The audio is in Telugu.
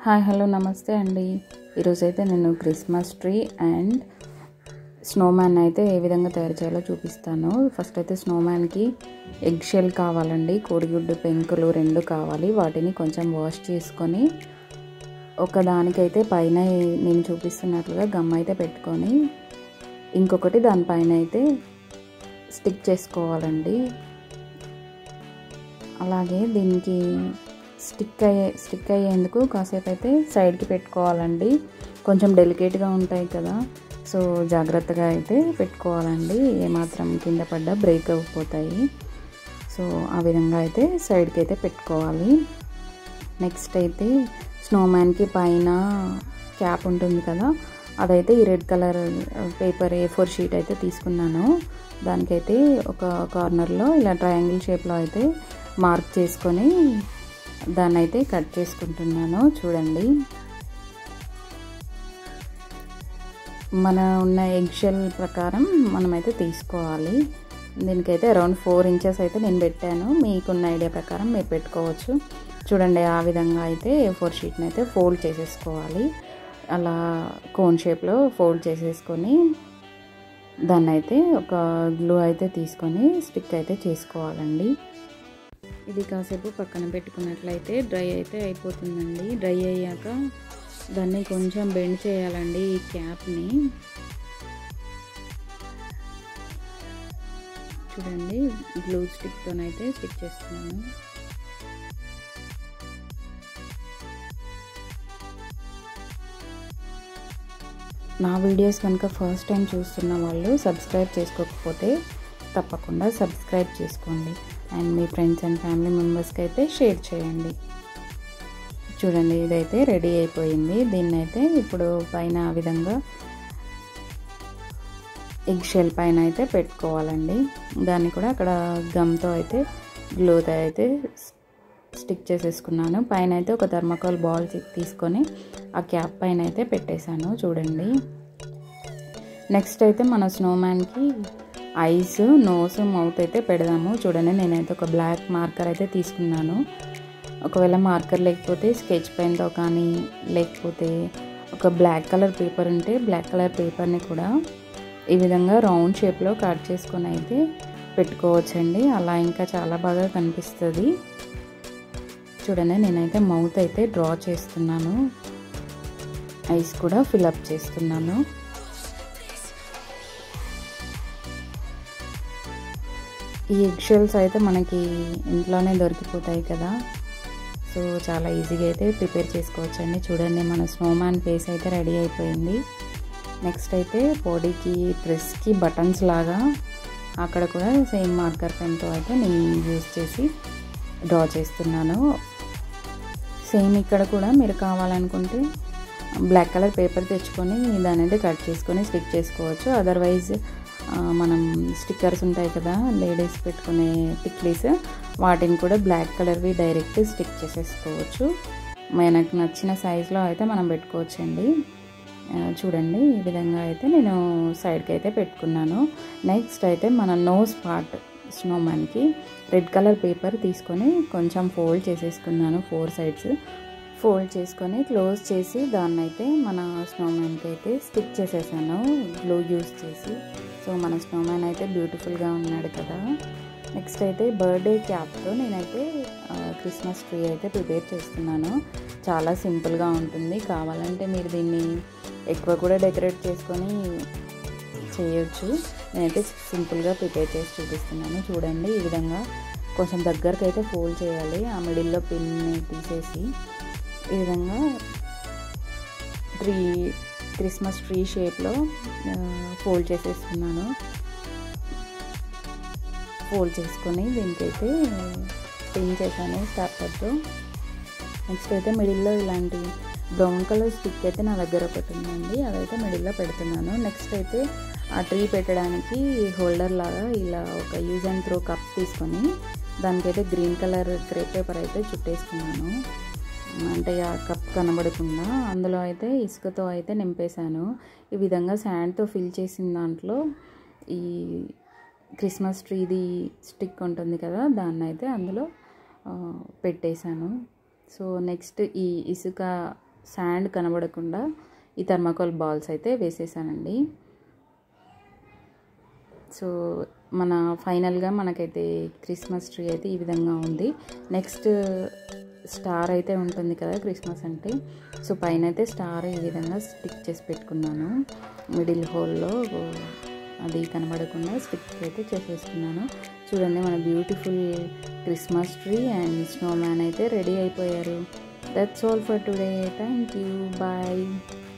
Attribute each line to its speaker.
Speaker 1: హాయ్ హలో నమస్తే అండి ఈరోజైతే నేను క్రిస్మస్ ట్రీ అండ్ స్నోమ్యాన్ అయితే ఏ విధంగా తయారు చేయాలో చూపిస్తాను ఫస్ట్ అయితే స్నోమ్యాన్కి ఎగ్ షెల్ కావాలండి కోడిగుడ్డు పెంకులు రెండు కావాలి వాటిని కొంచెం వాష్ చేసుకొని ఒక దానికైతే పైన నేను చూపిస్తున్నట్లుగా గమ్ అయితే పెట్టుకొని ఇంకొకటి దానిపైన అయితే స్టిక్ చేసుకోవాలండి అలాగే దీనికి స్టిక్ అయ్యే స్టిక్ అయ్యేందుకు కాసేపు అయితే సైడ్కి పెట్టుకోవాలండి కొంచెం డెలికేట్గా ఉంటాయి కదా సో జాగ్రత్తగా అయితే పెట్టుకోవాలండి ఏమాత్రం కింద పడ్డా బ్రేక్ అయిపోతాయి సో ఆ విధంగా అయితే సైడ్కి అయితే పెట్టుకోవాలి నెక్స్ట్ అయితే స్నోమ్యాన్కి పైన క్యాప్ ఉంటుంది కదా అదైతే ఈ red colour paper A four sheet అయితే తీసుకున్నాను దానికైతే ఒక కార్నర్లో ఇలా ట్రయాంగిల్ షేప్లో అయితే మార్క్ చేసుకొని దాన్ని అయితే కట్ చేసుకుంటున్నాను చూడండి మన ఉన్న ఎగ్ షెల్ ప్రకారం మనమైతే తీసుకోవాలి దీనికైతే అరౌండ్ ఫోర్ ఇంచెస్ అయితే నేను పెట్టాను మీకున్న ఐడియా ప్రకారం మీరు పెట్టుకోవచ్చు చూడండి ఆ విధంగా అయితే ఫోర్ షీట్ని అయితే ఫోల్డ్ చేసేసుకోవాలి అలా కోన్ షేప్లో ఫోల్డ్ చేసేసుకొని దాన్ని అయితే ఒక గ్లూ అయితే తీసుకొని స్టిక్ అయితే చేసుకోవాలండి ఇది కాసేపు పక్కన పెట్టుకున్నట్లయితే డ్రై అయితే అయిపోతుందండి డ్రై అయ్యాక దాన్ని కొంచెం బెండ్ చేయాలండి ఈ క్యాప్ని చూడండి గ్లూ స్టిక్తోనైతే స్టిక్ చేస్తున్నాను నా వీడియోస్ కనుక ఫస్ట్ టైం చూస్తున్న వాళ్ళు సబ్స్క్రైబ్ చేసుకోకపోతే తప్పకుండా సబ్స్క్రైబ్ చేసుకోండి అండ్ మీ ఫ్రెండ్స్ అండ్ ఫ్యామిలీ మెంబర్స్కి అయితే షేర్ చేయండి చూడండి ఇదైతే రెడీ అయిపోయింది దీన్ని అయితే ఇప్పుడు పైన ఆ విధంగా ఎగ్ షెల్ పైన అయితే పెట్టుకోవాలండి దాన్ని కూడా అక్కడ గమ్తో అయితే గ్లూతో అయితే స్టిక్ చేసేసుకున్నాను పైన అయితే ఒక థర్మకోల్ బాల్ తీసుకొని ఆ క్యాప్ పైన అయితే పెట్టేశాను చూడండి నెక్స్ట్ అయితే మన స్నోమ్యాన్కి ఐస్ నోస్ మౌత్ అయితే పెడదాము చూడండి నేనైతే ఒక బ్లాక్ మార్కర్ అయితే తీసుకున్నాను ఒకవేళ మార్కర్ లేకపోతే స్కెచ్ పెన్తో కానీ లేకపోతే ఒక బ్లాక్ కలర్ పేపర్ ఉంటే బ్లాక్ కలర్ పేపర్ని కూడా ఈ విధంగా రౌండ్ షేప్లో కట్ చేసుకొని అయితే పెట్టుకోవచ్చండి అలా ఇంకా చాలా బాగా కనిపిస్తుంది చూడండి నేనైతే మౌత్ అయితే డ్రా చేస్తున్నాను ఐస్ కూడా ఫిలప్ చేస్తున్నాను ఈ ఎగ్ షెల్స్ అయితే మనకి ఇంట్లోనే దొరికిపోతాయి కదా సో చాలా ఈజీగా అయితే ప్రిపేర్ చేసుకోవచ్చు అండి చూడండి మన స్నోమ్యాన్ ఫేస్ అయితే రెడీ అయిపోయింది నెక్స్ట్ అయితే బాడీకి డ్రెస్కి బటన్స్ లాగా అక్కడ కూడా సేమ్ మార్కర్ పెన్తో అయితే నేను యూజ్ చేసి డ్రా చేస్తున్నాను సేమ్ ఇక్కడ కూడా మీరు కావాలనుకుంటే బ్లాక్ కలర్ పేపర్ తెచ్చుకొని దాని అయితే కట్ చేసుకొని స్టిక్ చేసుకోవచ్చు అదర్వైజ్ మనం స్టిక్కర్స్ ఉంటాయి కదా లేడీస్ పెట్టుకునే టిక్లీస్ వాటిని కూడా బ్లాక్ కలర్వి డైరెక్ట్ స్టిక్ చేసేసుకోవచ్చు మనకు నచ్చిన సైజులో అయితే మనం పెట్టుకోవచ్చండి చూడండి ఈ విధంగా అయితే నేను సైడ్కి అయితే పెట్టుకున్నాను నెక్స్ట్ అయితే మన నోస్ పార్ట్ స్నోమ్యాన్కి రెడ్ కలర్ పేపర్ తీసుకొని కొంచెం ఫోల్డ్ చేసేసుకున్నాను ఫోర్ సైడ్స్ ఫోల్డ్ చేసుకొని క్లోజ్ చేసి దాన్ని అయితే మన స్నోమ్యాన్కి అయితే స్టిక్ చేసేసాను గ్లూ యూస్ చేసి సో మన స్నోమ్యాన్ అయితే బ్యూటిఫుల్గా ఉన్నాడు కదా నెక్స్ట్ అయితే బర్త్డే క్యాప్తో నేనైతే క్రిస్మస్ ట్రీ అయితే ప్రిపేర్ చేస్తున్నాను చాలా సింపుల్గా ఉంటుంది కావాలంటే మీరు దీన్ని ఎక్కువ కూడా డెకరేట్ చేసుకొని చేయొచ్చు నేనైతే సింపుల్గా ప్రిపేర్ చేసి చూపిస్తున్నాను చూడండి ఈ విధంగా కొంచెం దగ్గరకు అయితే ఫోల్డ్ చేయాలి ఆ మిడిల్లో పిన్ని తీసేసి ఈ విధంగా ట్రీ క్రిస్మస్ ట్రీ షేప్లో ఫోల్డ్ చేసేసుకున్నాను ఫోల్డ్ చేసుకొని దీనికైతే పిన్ చేశాను స్టార్టర్తో నెక్స్ట్ అయితే మిడిల్లో ఇలాంటి బ్రౌన్ కలర్ స్టిక్ అయితే నా దగ్గర ఒకటి ఉందండి అదైతే మిడిల్లో పెడుతున్నాను నెక్స్ట్ అయితే ఆ ట్రీ పెట్టడానికి హోల్డర్ లాగా ఇలా ఒక యూజ్ అండ్ త్రో కప్ తీసుకొని దానికైతే గ్రీన్ కలర్ క్రే పేపర్ అయితే చుట్టేసుకున్నాను అంటే ఆ కప్ కనబడకుండా అందులో అయితే ఇసుకతో అయితే నింపేశాను ఈ విధంగా శాండ్తో ఫిల్ చేసిన దాంట్లో ఈ క్రిస్మస్ ట్రీది స్టిక్ ఉంటుంది కదా దాన్ని అయితే అందులో పెట్టేశాను సో నెక్స్ట్ ఈ ఇసుక శాండ్ కనబడకుండా ఈ థర్మాకోల్ బాల్స్ అయితే వేసేసానండి సో మన ఫైనల్గా మనకైతే క్రిస్మస్ ట్రీ అయితే ఈ విధంగా ఉంది నెక్స్ట్ స్టార్ అయితే ఉంటుంది కదా క్రిస్మస్ అంటే సో పైన అయితే స్టార్ ఈ విధంగా స్టిక్ చేసి పెట్టుకున్నాను మిడిల్ హోల్లో అది కనబడకుండా స్టిక్ అయితే చేసేసుకున్నాను చూడండి మన beautiful Christmas tree and snowman అయితే రెడీ అయిపోయారు that's all for today thank you bye